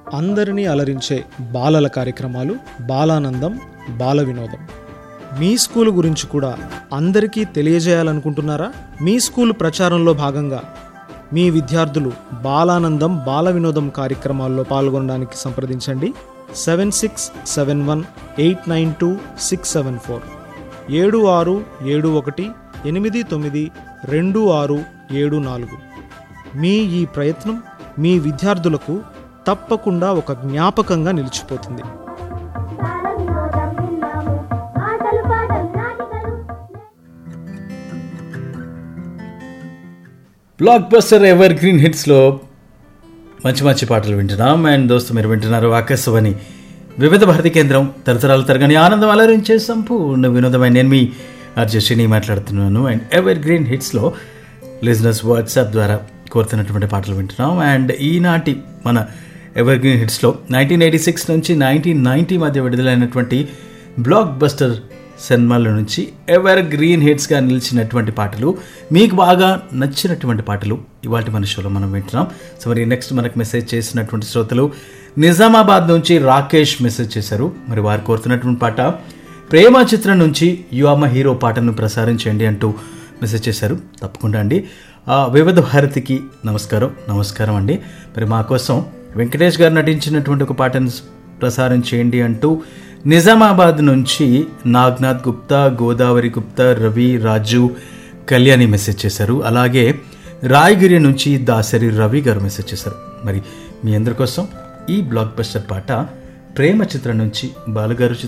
అందరినీ అలరించే బాలల కార్యక్రమాలు బాలానందం బాల వినోదం మీ స్కూల్ గురించి కూడా అందరికీ తెలియజేయాలనుకుంటున్నారా మీ స్కూల్ ప్రచారంలో భాగంగా మీ విద్యార్థులు బాలానందం బాల వినోదం కార్యక్రమాల్లో పాల్గొనడానికి సంప్రదించండి seven six seven one eight nine two six seven four ఏడు ఆరు ఏడు ఒకటి ఎనిమిది తొమ్మిది రెండు ఆరు ఏడు నాలుగు మీ ఈ ప్రయత్నం మీ విద్యార్థులకు తప్పకుండా ఒక జ్ఞాపకంగా నిలిచిపోతుంది బాలవినోదం విన్నాము ఆటలు పాటలు నాటికలు బ్లాక్ బస్టర్ ఎవర్ గ్రీన్ హిట్స్లో మంచి మంచి పాటలు వింటున్నాం అండ్ దోస్తు మీరు వింటున్నారు ఆకాశవాణి వివిధ భారతి కేంద్రం తరతరాలు తరగని ఆనందం అలరించే సంపూర్ణ వినోదమైన నేను మీ అర్జశ్విని మాట్లాడుతున్నాను అండ్ ఎవర్ గ్రీన్ హిట్స్లో లిజినెస్ వాట్సాప్ ద్వారా కోరుతున్నటువంటి పాటలు వింటున్నాం అండ్ ఈనాటి మన ఎవర్ గ్రీన్ హిట్స్లో నైన్టీన్ ఎయిటీ సిక్స్ నుంచి నైన్టీన్ నైంటీ మధ్య విడుదలైనటువంటి బ్లాక్ బస్టర్ సినిమాల నుంచి ఎవర్ గ్రీన్ హిట్స్గా నిలిచినటువంటి పాటలు మీకు బాగా నచ్చినటువంటి పాటలు ఇవాటి మన షోలో మనం వింటున్నాం సో మరి నెక్స్ట్ మనకు మెసేజ్ చేసినటువంటి శ్రోతలు నిజామాబాద్ నుంచి రాకేష్ మెసేజ్ చేశారు మరి వారు కోరుతున్నటువంటి పాట ప్రేమ చిత్రం నుంచి యువమ హీరో పాటను ప్రసారించండి అంటూ మెసేజ్ చేశారు తప్పకుండా అండి ఆ, వివిధ భారతికి నమస్కారం నమస్కారం అండి మరి మా కోసం వెంకటేష్ గారు నటించినటువంటి ఒక పాటను ప్రసారం చేయండి అంటూ నిజామాబాద్ నుంచి నాగ్నాథ్ గుప్తా గోదావరి గుప్తా రవి రాజు కళ్యాణి మెసేజ్ చేశారు అలాగే రాయగిరి నుంచి దాసరి రవి గారు మెసేజ్ చేశారు మరి మీ అందరి కోసం ఈ బ్లాక్ బస్టర్ పాట ప్రేమ చిత్రం నుంచి బాలుగారు చిత్రం